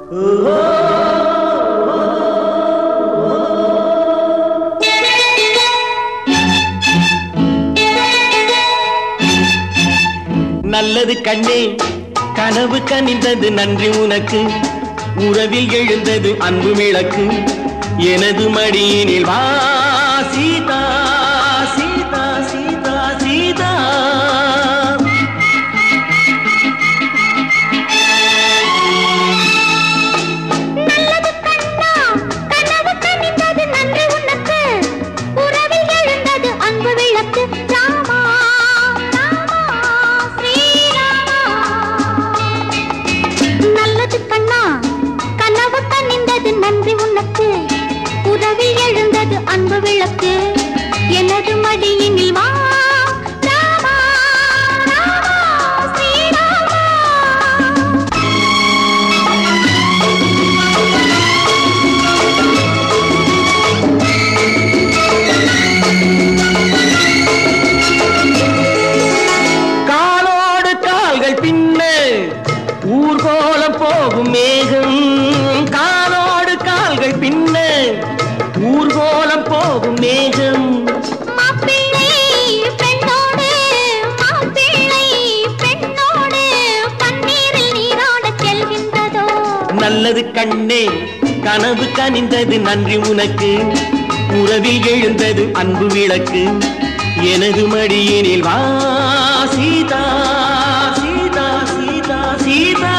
நல்லது கண்ணே கனவு கனிந்தது நன்றி உனக்கு உறவில் எழுந்தது அன்பு விளக்கு எனது மடியினில் வா சீதா சீதா சீதா சீதா நல்லது கண்ணா கனவு கனிந்தது நன்றி உனக்கு உறவில் எழுந்தது அன்பு விளக்கு ராமா ராமா ஸ்ரீராமா நல்லது கண்ணா கனவு கனிந்தது நன்றி உனக்கு உறவில் எழுந்தது அன்பு விளக்கு எனது மடியினில் வா ராமா ராமா ஸ்ரீராமா காலோடு கால்கள் பின்ன ஊர்கோலம் போகும் மேகம் காலோடு கால்கள் பின்ன ஊர்கோலம் போகும் மேகம் மாப்பிள்ளை பெண்ணோடு மாப்பிள்ளை பெண்ணோடு பன்னீரில் நீராடச் செல்கின்றதோ நல்லது கண்ணே கனவு கனிந்தது நன்றி உனக்கு உறவில் எழுந்தது அன்பு விளக்கு எனது மடியினில் வா சீதா சீதா சீதா சீதா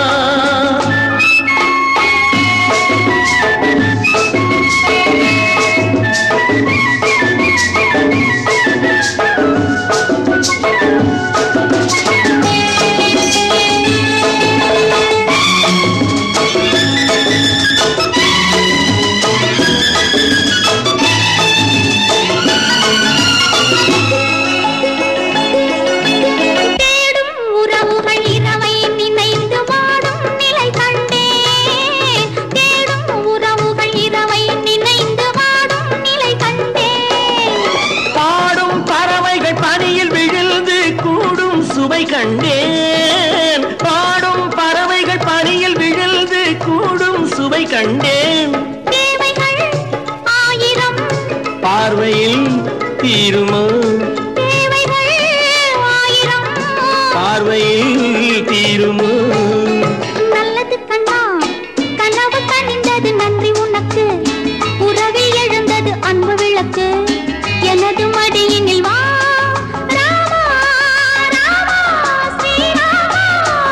தேடும் உறவுகள் இரவை நினைந்து வாடும் நிலை கண்டேன் தேடும் உறவுகள் இரவை நினைந்து வாடும் நிலை கண்டேன் பாடும் பறவைகள் பனியில் விழுந்து கூடும் சுவை கண்டேன் பாடும் பறவைகள் பனியில் விழுந்து கூடும் சுவை கண்டேன் தேவைகள் ஆயிரம் பார்வையில் தீருமோ தேவைகள் ஆயிரம் பார்வையில் தீருமோ நல்லது கண்ணா கனவு கனிந்தது நன்றி உனக்கு உறவில் எழுந்தது அன்பு விளக்கு எனது மடியினில் வா ராமா ராமா ஸ்ரீராமா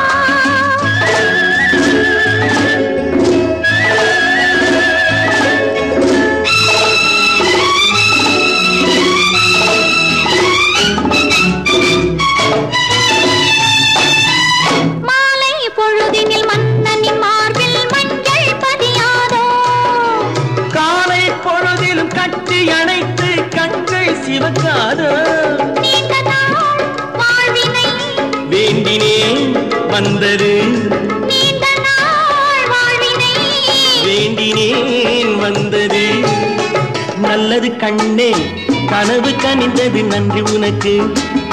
மாலை பொழுதினில் மன்னனின் மார்பில் மஞ்சள் பதியாதோ காலை பொழுதிலும் கட்டி அணைத்து கண்கள் சிவக்காதோ நீண்ட நாள் வாழ்வினை வேண்டினேன் வந்தது நீண்ட நாள் வாழ்வினை வேண்டினேன் வந்தது நல்லது கண்ணே கனவு கனிந்தது நன்றி உனக்கு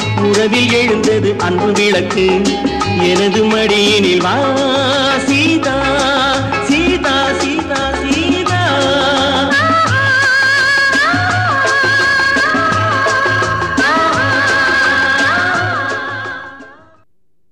உறவில் எழுந்தது அன்பு விளக்கு எனது மடியினில் வா சீதா